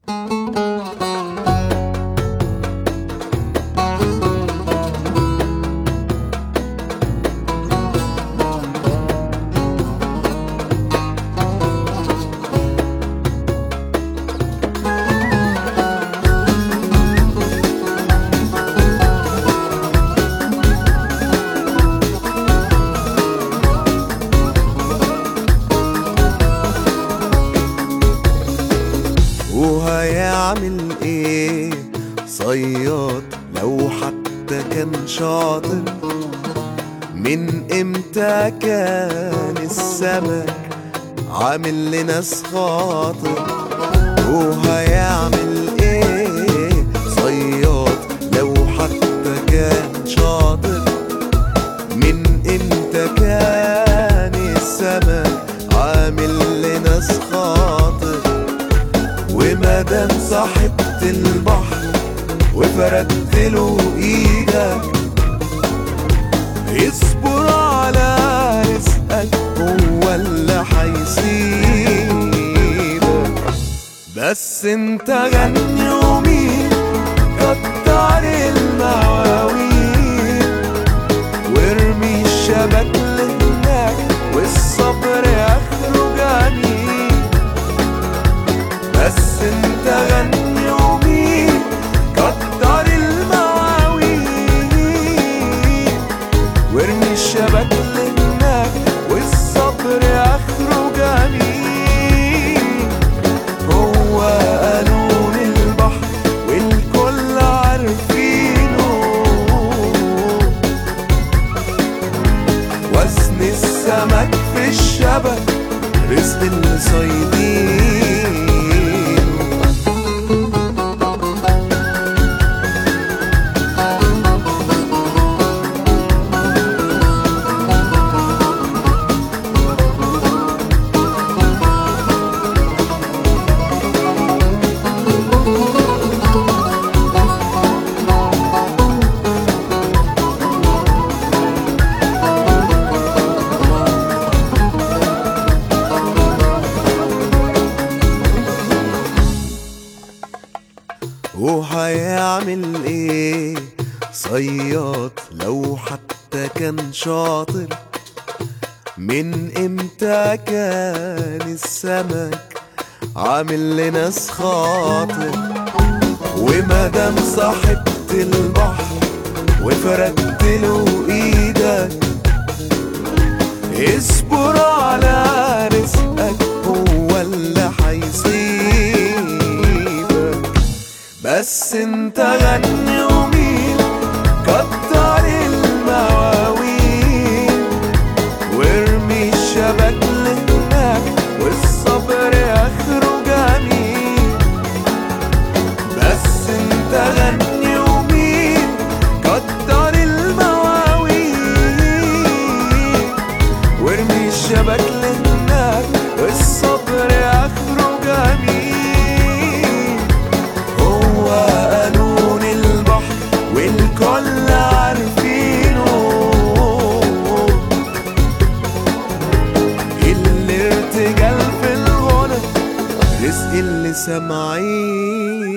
وهيعمل ايه صياد لو حتى كان شاطر من امتى كان السمك عامل لناس خاطر وهيعمل ايه صياد لو حتى كان شاطر من امتى كان السمك عامل لناس خاطر ومادام صاحبت البحر وفردت له ايدك اصبر على رزقك هو اللي هيسيبك بس انت غني ومين كتر المواويل وارمي الشبك لهناك والصبر اخره جميل بس انت غني ومين كتر المواويل وارمي الشبك لهناك والصبر اخره جميل هو قانون البحر والكل عارفينه وزن السمك في الشبك رزق الصيادين وهيعمل ايه صياد لو حتى كان شاطر من امتى كان السمك عامل لناس خاطر ومادام صاحبت البحر وفردت له ايدك اصبر على رزقك هو اللي هيصيبك بس انت غني ومين كتر المواويل وارمي الشبك لهناك والصبر اخره جميل بس انت غني ومين كتر المواويل وارمي الشبك لهناك والصبر اخره جميل هو قانون البحر والكل عارفينه الارتجال في الغنى رزق اللي سامعين